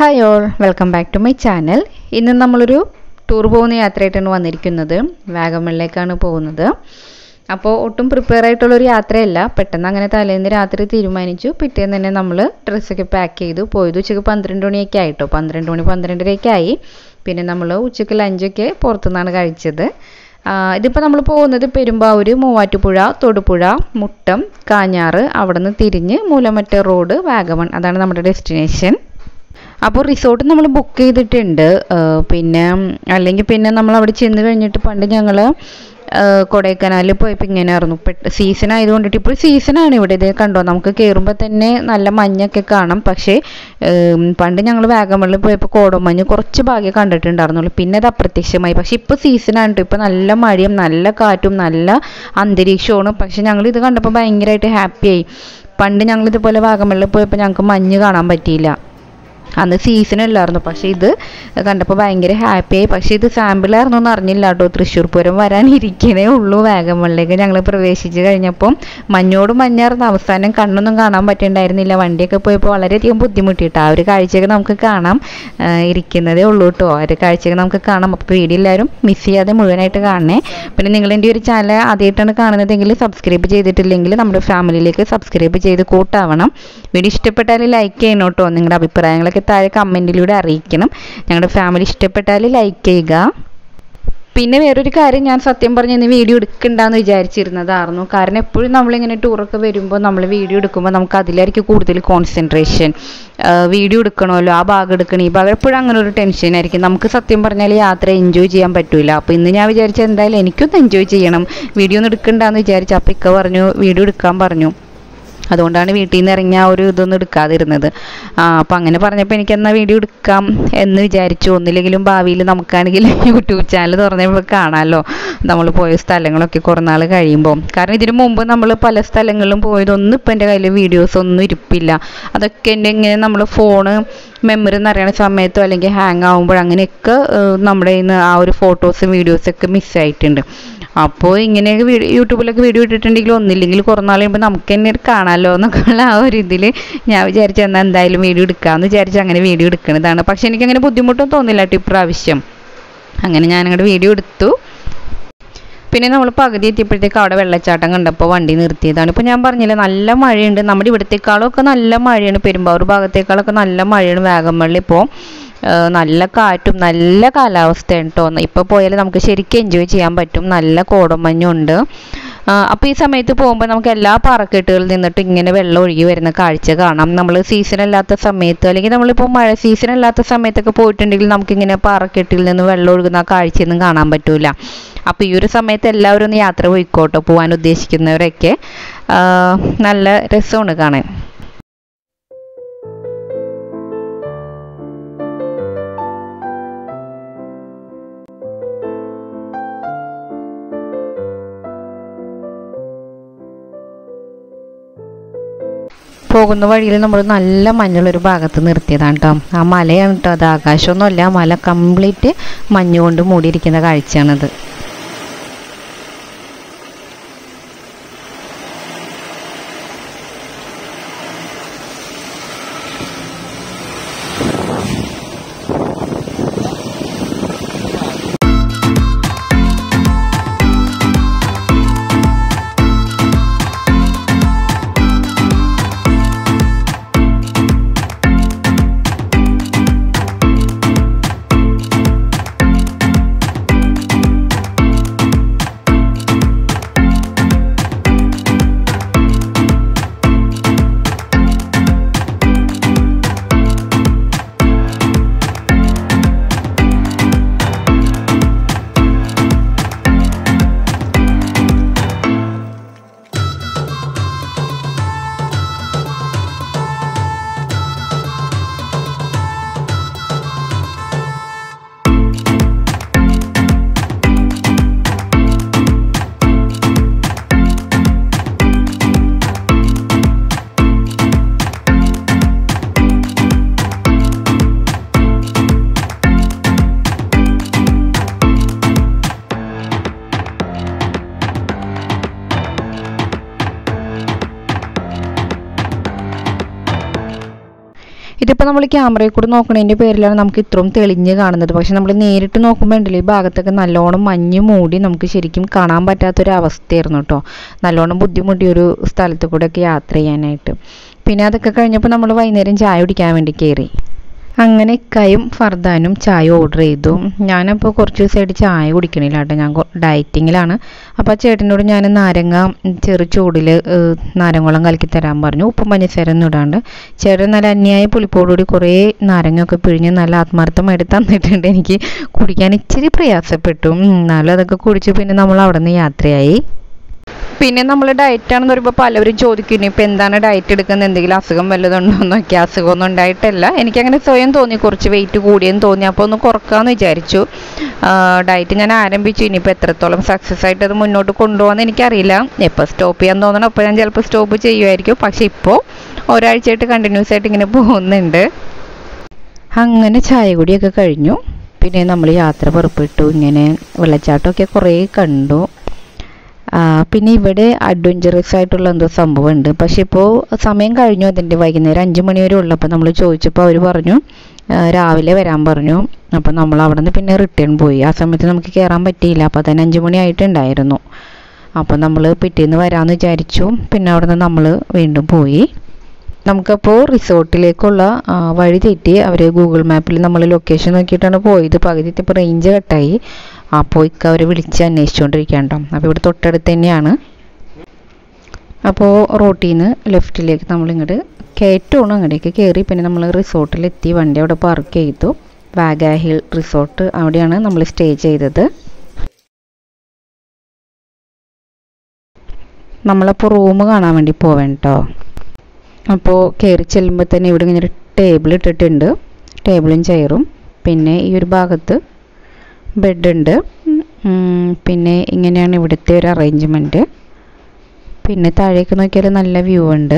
hi all welcome back to my channel ഇന്ന് നമ്മളൊരു tour പോകുന്ന യാത്രയായിട്ടാണ് വന്നിരിക്കുന്നത് വാഗമണിലേക്കാണ് പോകുന്നത് അപ്പോൾ ഒട്ടും പ്രിപ്പയർ ആയിട്ടുള്ളൊരു യാത്രയല്ല പെട്ടെന്ന് അങ്ങനെ തലേന്ന് രാത്രി തീരുമാനിച്ചു പിറ്റേന്ന് തന്നെ നമ്മൾ ഡ്രസ്സൊക്കെ പാക്ക് ചെയ്തു പോയത് ഉച്ചയ്ക്ക് പന്ത്രണ്ട് മണിയൊക്കെ ആയിട്ടോ പന്ത്രണ്ട് മണി പന്ത്രണ്ടരയൊക്കെ ആയി പിന്നെ നമ്മൾ ഉച്ചയ്ക്ക് ലഞ്ചൊക്കെ പുറത്തുനിന്നാണ് കഴിച്ചത് ഇതിപ്പോൾ നമ്മൾ പോകുന്നത് പെരുമ്പാവൂർ മൂവാറ്റുപുഴ തൊടുപുഴ മുട്ടം കാഞ്ഞാറ് അവിടെ നിന്ന് തിരിഞ്ഞ് മൂലമറ്റ റോഡ് വാഗമൺ അതാണ് നമ്മുടെ ഡെസ്റ്റിനേഷൻ അപ്പോൾ റിസോർട്ട് നമ്മൾ ബുക്ക് ചെയ്തിട്ടുണ്ട് പിന്നെ അല്ലെങ്കിൽ പിന്നെ നമ്മൾ അവിടെ ചെന്ന് കഴിഞ്ഞിട്ട് പണ്ട് ഞങ്ങൾ കൊടൈക്കനാലിൽ പോയപ്പോൾ ഇങ്ങനെയായിരുന്നു പെട്ട് സീസൺ ആയതുകൊണ്ടിട്ട് ഇപ്പോൾ സീസണാണ് ഇവിടെ ഇതേ കണ്ടോ നമുക്ക് കയറുമ്പോൾ തന്നെ നല്ല മഞ്ഞൊക്കെ കാണാം പക്ഷേ പണ്ട് ഞങ്ങൾ വാഗമണിൽ പോയപ്പോൾ കോടമഞ്ഞ് കുറച്ച് ഭാഗ്യം കണ്ടിട്ടുണ്ടായിരുന്നുള്ളൂ പിന്നെ അത് അപ്രത്യക്ഷമായി പക്ഷേ ഇപ്പോൾ സീസണാണ് കേട്ടോ ഇപ്പോൾ നല്ല മഴയും നല്ല കാറ്റും നല്ല അന്തരീക്ഷമാണ് പക്ഷേ ഞങ്ങൾ ഇത് കണ്ടപ്പോൾ ഭയങ്കരമായിട്ട് ഹാപ്പിയായി പണ്ട് ഞങ്ങൾ ഇതുപോലെ വാഗമണിൽ പോയപ്പോൾ ഞങ്ങൾക്ക് മഞ്ഞ് കാണാൻ പറ്റിയില്ല അന്ന് സീസൺ അല്ലായിരുന്നു പക്ഷേ ഇത് കണ്ടപ്പോൾ ഭയങ്കര ഹാപ്പിയായി പക്ഷേ ഇത് സാമ്പിളായിരുന്നു എന്ന് അറിഞ്ഞില്ല കേട്ടോ തൃശ്ശൂർ പൂരം വരാനിരിക്കണേ ഉള്ളൂ വാഗമണിലേക്ക് ഞങ്ങൾ പ്രവേശിച്ച് കഴിഞ്ഞപ്പോൾ മഞ്ഞോട് മഞ്ഞായിരുന്നു അവസാനം കണ്ണൊന്നും കാണാൻ പറ്റിയിട്ടുണ്ടായിരുന്നില്ല വണ്ടിയൊക്കെ പോയപ്പോൾ വളരെയധികം ബുദ്ധിമുട്ടിയിട്ട് ആ ഒരു കാഴ്ചയൊക്കെ നമുക്ക് കാണാം ഇരിക്കുന്നതേ ഉള്ളൂ കേട്ടോ ആ ഒരു കാഴ്ചയൊക്കെ നമുക്ക് കാണാം അപ്പോൾ വീഡിയോ എല്ലാവരും മിസ് ചെയ്യാതെ മുഴുവനായിട്ട് കാണണേ പിന്നെ നിങ്ങൾ എൻ്റെ ഒരു ചാനൽ ആദ്യമായിട്ടാണ് കാണുന്നതെങ്കിൽ സബ്സ്ക്രൈബ് ചെയ്തിട്ടില്ലെങ്കിൽ നമ്മുടെ ഫാമിലിയിലേക്ക് സബ്സ്ക്രൈബ് ചെയ്ത് കൂട്ടാവണം വീഡിയോ ഇഷ്ടപ്പെട്ടാൽ ലൈക്ക് ചെയ്യണം കേട്ടോ നിങ്ങളുടെ അഭിപ്രായങ്ങളൊക്കെ താഴെ കമൻറ്റിലൂടെ അറിയിക്കണം ഞങ്ങളുടെ ഫാമിലി ഇഷ്ടപ്പെട്ടാൽ ലൈക്ക് ചെയ്യുക പിന്നെ വേറൊരു കാര്യം ഞാൻ സത്യം പറഞ്ഞ ഇന്ന് വീഡിയോ എടുക്കണ്ടെന്ന് വിചാരിച്ചിരുന്നതായിരുന്നു കാരണം എപ്പോഴും നമ്മളിങ്ങനെ ടൂറൊക്കെ വരുമ്പോൾ നമ്മൾ വീഡിയോ എടുക്കുമ്പോൾ നമുക്ക് അതിലായിരിക്കും കൂടുതൽ കോൺസെൻട്രേഷൻ വീഡിയോ എടുക്കണമല്ലോ ആ ഭാഗം എടുക്കണം ഈ ഭാഗം എപ്പോഴും അങ്ങനെ ഒരു ടെൻഷനായിരിക്കും നമുക്ക് സത്യം പറഞ്ഞാൽ യാത്ര എൻജോയ് ചെയ്യാൻ പറ്റില്ല അപ്പോൾ ഇന്ന് ഞാൻ വിചാരിച്ച എന്തായാലും എനിക്കൊന്ന് എൻജോയ് ചെയ്യണം വീഡിയോ ഒന്നും എടുക്കണ്ടെന്ന് വിചാരിച്ചു അപ്പോൾ ഇക്ക പറഞ്ഞു വീഡിയോ എടുക്കാൻ പറഞ്ഞു അതുകൊണ്ടാണ് വീട്ടിൽ നിന്ന് ഇറങ്ങിയ ആ ഒരു ഇതൊന്നും എടുക്കാതിരുന്നത് ആ അപ്പം അങ്ങനെ പറഞ്ഞപ്പോൾ എനിക്ക് എന്നാൽ വീഡിയോ എടുക്കാം എന്ന് വിചാരിച്ചു ഒന്നില്ലെങ്കിലും ഭാവിയിൽ നമുക്കാണെങ്കിൽ യൂട്യൂബ് ചാനൽ തുറന്നപ്പോൾ കാണാമല്ലോ നമ്മൾ പോയ സ്ഥലങ്ങളൊക്കെ കുറേ നാൾ കഴിയുമ്പോൾ കാരണം ഇതിനു മുമ്പ് നമ്മൾ പല സ്ഥലങ്ങളിലും പോയതൊന്നും ഇപ്പം എൻ്റെ കയ്യിൽ വീഡിയോസ് ഒന്നും ഇരിപ്പില്ല അതൊക്കെ എൻ്റെ ഇങ്ങനെ നമ്മൾ ഫോണ് മെമ്മറി നിറയണ സമയത്തോ അല്ലെങ്കിൽ ഹാങ് ആകുമ്പോൾ അങ്ങനെയൊക്കെ നമ്മുടെ ഇന്ന് ആ ഒരു ഫോട്ടോസും വീഡിയോസൊക്കെ മിസ്സായിട്ടുണ്ട് അപ്പോൾ ഇങ്ങനെയൊക്കെ വീഡിയോ യൂട്യൂബിലൊക്കെ വീഡിയോ ഇട്ടിട്ടുണ്ടെങ്കിൽ ഒന്നില്ലെങ്കിൽ കുറേ നാൾ കഴിയുമ്പോൾ നമുക്ക് തന്നെ കാണാമല്ലോ എന്നൊക്കെയുള്ള ആ ഒരു ഇതിൽ ഞാൻ വിചാരിച്ചു എന്നാൽ എന്തായാലും വീഡിയോ എടുക്കാമെന്ന് വിചാരിച്ച് അങ്ങനെ വീഡിയോ എടുക്കുന്നതാണ് പക്ഷേ എനിക്കങ്ങനെ ബുദ്ധിമുട്ടും തോന്നില്ല കേട്ടോ ഇപ്രാവശ്യം അങ്ങനെ ഞാൻ അങ്ങോട്ട് വീഡിയോ എടുത്തു പിന്നെ നമ്മൾ പകുതി എത്തിയപ്പോഴത്തേക്ക് അവിടെ വെള്ളച്ചാട്ടം കണ്ടപ്പോൾ വണ്ടി നിർത്തിയതാണ് ഇപ്പോൾ ഞാൻ പറഞ്ഞില്ലേ നല്ല മഴയുണ്ട് നമ്മുടെ ഇവിടത്തേക്കാളൊക്കെ നല്ല മഴയാണ് പെരുമ്പാവൂർ ഭാഗത്തേക്കാളൊക്കെ നല്ല മഴയാണ് വാഗമണ്ണി ഇപ്പോൾ നല്ല കാറ്റും നല്ല കാലാവസ്ഥയാണ് കേട്ടോ ഇപ്പോൾ പോയാൽ നമുക്ക് ശരിക്കും എൻജോയ് ചെയ്യാൻ പറ്റും നല്ല കോടമഞ്ഞുണ്ട് അപ്പോൾ ഈ സമയത്ത് പോകുമ്പോൾ നമുക്ക് എല്ലാ പാറക്കെട്ടുകളിൽ നിന്നിട്ട് ഇങ്ങനെ വെള്ളം ഒഴുകി വരുന്ന കാഴ്ച കാണാം നമ്മൾ സീസൺ അല്ലാത്ത സമയത്ത് അല്ലെങ്കിൽ നമ്മളിപ്പോൾ മഴ സീസൺ അല്ലാത്ത സമയത്തൊക്കെ പോയിട്ടുണ്ടെങ്കിൽ നമുക്കിങ്ങനെ പാറക്കെട്ടിൽ നിന്ന് വെള്ളം ഒഴുകുന്ന ആ കാഴ്ചയൊന്നും കാണാൻ പറ്റില്ല അപ്പോൾ ഈ ഒരു സമയത്ത് എല്ലാവരും ഒന്ന് യാത്ര പോയിക്കോട്ടോ പോകാൻ ഉദ്ദേശിക്കുന്നവരൊക്കെ നല്ല രസമാണ് കാണാൻ പോകുന്ന വഴിയിൽ നമ്മൾ നല്ല മഞ്ഞുള്ളൊരു ഭാഗത്ത് നിർത്തിയതാണ് കേട്ടോ ആ മലയാണ് കേട്ടോ അത് ആകാശമൊന്നുമല്ല മല കംപ്ലീറ്റ് മഞ്ഞുകൊണ്ട് മൂടിയിരിക്കുന്ന കാഴ്ചയാണത് ഇതിപ്പോൾ നമ്മൾ ക്യാമറയിൽ കൂടി നോക്കണതിൻ്റെ പേരിലാണ് നമുക്ക് ഇത്രയും തെളിഞ്ഞ് കാണുന്നത് പക്ഷെ നമ്മൾ നേരിട്ട് നോക്കുമ്പോൾ ഉണ്ടല്ലോ ഈ ഭാഗത്തൊക്കെ നല്ലോണം മഞ്ഞ് മൂടി നമുക്ക് ശരിക്കും കാണാൻ പറ്റാത്തൊരു അവസ്ഥയായിരുന്നു കേട്ടോ നല്ലോണം ബുദ്ധിമുട്ടിയ ഒരു സ്ഥലത്ത് കൂടെയൊക്കെ യാത്ര ചെയ്യാനായിട്ട് പിന്നെ അതൊക്കെ കഴിഞ്ഞപ്പോൾ നമ്മൾ വൈകുന്നേരം ചായ കുടിക്കാൻ വേണ്ടി കയറി അങ്ങനെ ഇക്കായും ഫർദാനും ചായ ഓർഡർ ചെയ്തു ഞാനപ്പോൾ കുറച്ച് ദിവസമായിട്ട് ചായ കുടിക്കണില്ല കേട്ടോ ഞാൻ ഡയറ്റിങ്ങിലാണ് അപ്പോൾ ആ ചേട്ടനോട് ഞാൻ നാരങ്ങ ചെറു ചൂടിൽ നാരങ്ങോളം കലക്കി തരാൻ പറഞ്ഞു ഉപ്പും പഞ്ചസാര ഒന്നും ഇടാണ്ട് ചേട്ടൻ നല്ല അന്യായ പുളിപ്പോടുകൂടി കുറേ നാരങ്ങയൊക്കെ പിഴിഞ്ഞ് നല്ല ആത്മാർത്ഥമായിട്ട് തന്നിട്ടുണ്ട് എനിക്ക് കുടിക്കാൻ ഇച്ചിരി പ്രയാസപ്പെട്ടു ഉം, എന്നാലും അതൊക്കെ കുടിച്ച് പിന്നെ നമ്മൾ അവിടെ നിന്ന് യാത്രയായി പിന്നെ നമ്മൾ ഡയറ്റ് ആണെന്ന് പറയുമ്പോൾ പലവരും ചോദിക്കുന്നു ഇപ്പം എന്താണ് ഡയറ്റ് എടുക്കുന്നത് എന്തെങ്കിലും അസുഖം വല്ലതുണ്ടോ എന്നൊക്കെ അസുഖമൊന്നും ഉണ്ടായിട്ടല്ല എനിക്കങ്ങനെ സ്വയം തോന്നി കുറച്ച് വെയിറ്റ് കൂടിയെന്ന് തോന്നി അപ്പോൾ ഒന്ന് കുറക്കാമെന്ന് വിചാരിച്ചു ഡയറ്റ് ഞാൻ ആരംഭിച്ചു ഇനിയിപ്പോൾ എത്രത്തോളം സക്സസ് ആയിട്ട് അത് മുന്നോട്ട് കൊണ്ടുപോകാമെന്ന് എനിക്കറിയില്ല എപ്പോൾ സ്റ്റോപ്പ് ചെയ്യാൻ തോന്നണം അപ്പോൾ ഞാൻ ചിലപ്പോൾ സ്റ്റോപ്പ് ചെയ്യുമായിരിക്കും പക്ഷേ ഇപ്പോൾ ഒരാഴ്ചയായിട്ട് കണ്ടിന്യൂസ് ആയിട്ട് ഇങ്ങനെ പോകുന്നുണ്ട് അങ്ങനെ ചായ കുടിയൊക്കെ കഴിഞ്ഞു പിന്നെ നമ്മൾ യാത്ര പുറപ്പെട്ടു ഇങ്ങനെ വെള്ളച്ചാട്ടമൊക്കെ കുറേ കണ്ടു ആ, പിന്നെ ഇവിടെ അഡ്വഞ്ചറസ് ആയിട്ടുള്ള എന്തോ സംഭവമുണ്ട് പക്ഷെ ഇപ്പോൾ സമയം കഴിഞ്ഞു അതിൻ്റെ വൈകുന്നേരം അഞ്ച് മണി വരെ ഉള്ളപ്പോൾ നമ്മൾ ചോദിച്ചപ്പോൾ അവർ പറഞ്ഞു ആ, രാവിലെ വരാൻ പറഞ്ഞു അപ്പോൾ നമ്മൾ അവിടെ നിന്ന് പിന്നെ റിട്ടേൺ പോയി ആ സമയത്ത് നമുക്ക് കയറാൻ പറ്റിയില്ല അപ്പോൾ തന്നെ അഞ്ച് മണി ആയിട്ടുണ്ടായിരുന്നു അപ്പോൾ നമ്മൾ പിറ്റേന്ന് വരാമെന്ന് വിചാരിച്ചു പിന്നെ അവിടെ നിന്ന് നമ്മൾ വീണ്ടും പോയി നമുക്കപ്പോൾ റിസോർട്ടിലേക്കുള്ള ആ, വഴി തെറ്റി അവർ ഗൂഗിൾ മാപ്പിൽ നമ്മൾ ലൊക്കേഷൻ നോക്കിയിട്ടാണ് പോയത് പകുതി എത്തിയപ്പോൾ റേഞ്ച് കട്ടായി അപ്പോൾ ഇക്ക അവർ വിളിച്ച് അന്വേഷിച്ചുകൊണ്ടിരിക്കുകയാണ് കേട്ടോ അപ്പോൾ ഇവിടെ തൊട്ടടുത്ത് തന്നെയാണ് അപ്പോൾ റോട്ടിൽ നിന്ന് ലെഫ്റ്റിലേക്ക് നമ്മൾ ഇങ്ങോട്ട് കയറ്റമാണ് അങ്ങോട്ടേക്ക് കയറി പിന്നെ നമ്മൾ റിസോർട്ടിലെത്തി വണ്ടി അവിടെ പാർക്ക് ചെയ്തു വാഗ ഹിൽ റിസോർട്ട് അവിടെയാണ് നമ്മൾ സ്റ്റേ ചെയ്തത് നമ്മളപ്പോൾ റൂം കാണാൻ വേണ്ടി പോവേണ്ട കേട്ടോ അപ്പോൾ കയറി ചെല്ലുമ്പോൾ തന്നെ ഇവിടെ ഇങ്ങനെ ഒരു ടേബിൾ ഇട്ടിട്ടുണ്ട് ടേബിളും ചെയറും പിന്നെ ഈ ഒരു ഭാഗത്ത് ബെഡുണ്ട് പിന്നെ ഇങ്ങനെയാണ് ഇവിടുത്തെ ഒരു അറേഞ്ച്മെൻറ്റ് പിന്നെ താഴേക്ക് നോക്കിയാൽ നല്ല വ്യൂ ഉണ്ട്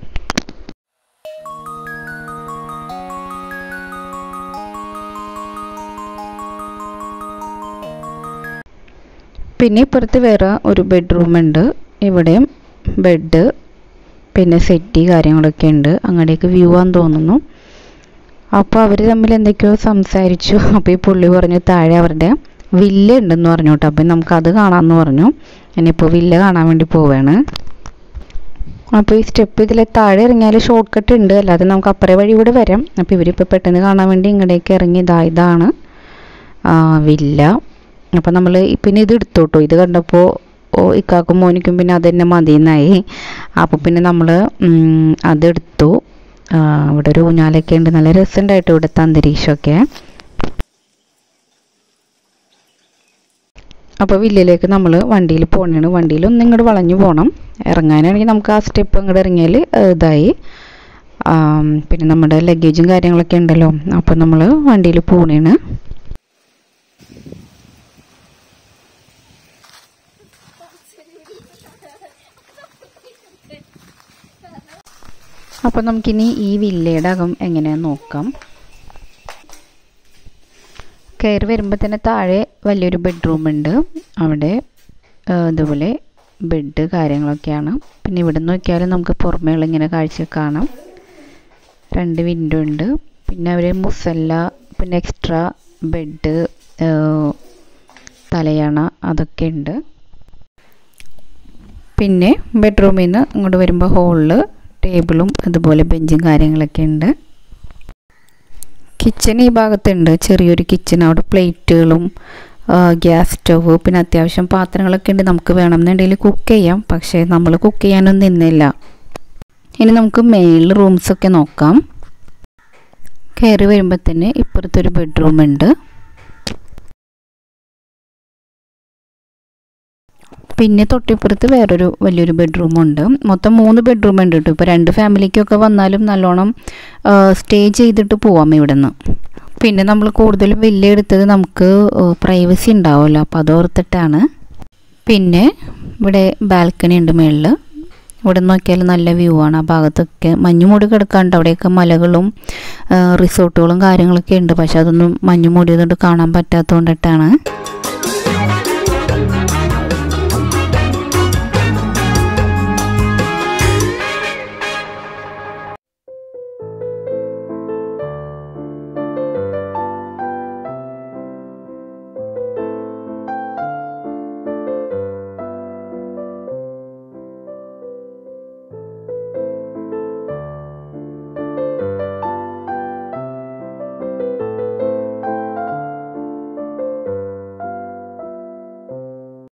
പിന്നെ ഇപ്പുറത്ത് വേറെ ഒരു ബെഡ്റൂം ഉണ്ട് ഇവിടെയും ബെഡ് പിന്നെ സെറ്റി കാര്യങ്ങളൊക്കെ ഉണ്ട് അങ്ങോട്ടേക്ക് വ്യൂ ആന്ന് തോന്നുന്നു അപ്പോൾ അവർ തമ്മിൽ എന്തൊക്കെയോ സംസാരിച്ചു അപ്പോൾ ഈ പുള്ളി പറഞ്ഞു താഴെ അവരുടെ വില്ല ഉണ്ടെന്ന് പറഞ്ഞു കേട്ടോ അപ്പം നമുക്കത് കാണാമെന്ന് പറഞ്ഞു ഇനിയിപ്പോൾ വില്ല കാണാൻ വേണ്ടി പോവുകയാണ് അപ്പോൾ ഈ സ്റ്റെപ്പ് ഇതിലെ താഴെ ഇറങ്ങിയാൽ ഷോർട്ട് കട്ട് ഉണ്ട് അല്ലാതെ നമുക്ക് അപ്പുറേ വഴി ഇവിടെ വരാം അപ്പോൾ ഇവരിപ്പോൾ പെട്ടെന്ന് കാണാൻ വേണ്ടി ഇങ്ങോട്ടേക്ക് ഇറങ്ങി ഇതാ ഇതാണ് ആ, വില്ല അപ്പോൾ നമ്മൾ പിന്നെ ഇത് എടുത്തോട്ടോ ഇത് കണ്ടപ്പോൾ ഓ ഇക്കാക്കും മോനിക്കും പിന്നെ അത് തന്നെ മതിയെന്നായി അപ്പോൾ പിന്നെ നമ്മൾ അതെടുത്തു ആ, ഇവിടെ ഒരു ഊഞ്ഞാലൊക്കെ ഉണ്ട് നല്ല രസമുണ്ടായിട്ട് ഇവിടുത്തെ അന്തരീക്ഷമൊക്കെ അപ്പോൾ വില്ലിലേക്ക് നമ്മൾ വണ്ടിയിൽ പോകണതാണ് വണ്ടിയിൽ ഒന്ന് ഇങ്ങോട്ട് വളഞ്ഞു പോകണം ഇറങ്ങാനാണെങ്കിൽ നമുക്ക് ആ സ്റ്റെപ്പ് അങ്ങോട്ട് ഇറങ്ങിയാൽ ഇതായി ആം, പിന്നെ നമ്മുടെ ലഗേജും കാര്യങ്ങളൊക്കെ ഉണ്ടല്ലോ അപ്പോൾ നമ്മൾ വണ്ടിയിൽ പോകണേണ് അപ്പോൾ നമുക്കിനി ഈ വില്ലയുടെ അകം എങ്ങനെയാന്ന് നോക്കാം കയറി വരുമ്പോൾ തന്നെ താഴെ വലിയൊരു ബെഡ്റൂം ഉണ്ട് അവിടെ ആ, ഇതുപോലെ ബെഡ് കാര്യങ്ങളൊക്കെയാണ് പിന്നെ ഇവിടെ നോക്കിയാൽ നമുക്ക് പുറമേയുള്ള ഇങ്ങനെ കാഴ്ച കാണാം രണ്ട് വിൻഡോ ഉണ്ട് പിന്നെ അവർ മുസല്ല പിന്നെ എക്സ്ട്രാ ബെഡ് തലയണ അതൊക്കെ ഉണ്ട് പിന്നെ ബെഡ്റൂമിൽ നിന്ന് ഇങ്ങോട്ട് വരുമ്പോൾ ഹോളിൽ ടേബിളും അതുപോലെ ബെഞ്ചും കാര്യങ്ങളൊക്കെ ഉണ്ട് കിച്ചൺ ഈ ഭാഗത്തുണ്ട് ചെറിയൊരു കിച്ചൺ അവിടെ പ്ലേറ്റുകളും ഗ്യാസ് സ്റ്റവ് പിന്നെ അത്യാവശ്യം പാത്രങ്ങളൊക്കെ ഉണ്ട് നമുക്ക് വേണമെന്നുണ്ടെങ്കിൽ കുക്ക് ചെയ്യാം പക്ഷേ നമ്മൾ കുക്ക് ചെയ്യാനൊന്നും നിന്നില്ല ഇനി നമുക്ക് മെയിൽ റൂംസൊക്കെ നോക്കാം കയറി വരുമ്പോൾ തന്നെ ഇപ്പുറത്തൊരു ബെഡ്റൂം ഉണ്ട് പിന്നെ തൊട്ടിപ്പുറത്ത് വേറൊരു വലിയൊരു ബെഡ്റൂം ഉണ്ട് മൊത്തം മൂന്ന് ബെഡ്റൂം ഉണ്ട് കേട്ടോ ഇപ്പോൾ രണ്ട് ഫാമിലിക്കൊക്കെ വന്നാലും നല്ലോണം സ്റ്റേ ചെയ്തിട്ട് പോവാം ഇവിടെ നിന്ന് പിന്നെ നമ്മൾ കൂടുതലും വലിയ എടുത്തത് നമുക്ക് പ്രൈവസി ഉണ്ടാവുമല്ലോ അപ്പോൾ അത് ഓർത്തിട്ടാണ് പിന്നെ ഇവിടെ ബാൽക്കണി ഉണ്ട് മുകളിൽ ഇവിടെ നോക്കിയാൽ നല്ല വ്യൂ ആണ് ആ ഭാഗത്തൊക്കെ മഞ്ഞുമൂടി കിടക്കാണ്ട് അവിടെയൊക്കെ മലകളും ആ, റിസോർട്ടുകളും കാര്യങ്ങളൊക്കെ ഉണ്ട് പക്ഷെ അതൊന്നും മഞ്ഞുമൂടിയതുകൊണ്ട് കാണാൻ പറ്റാത്തതുകൊണ്ടിട്ടാണ്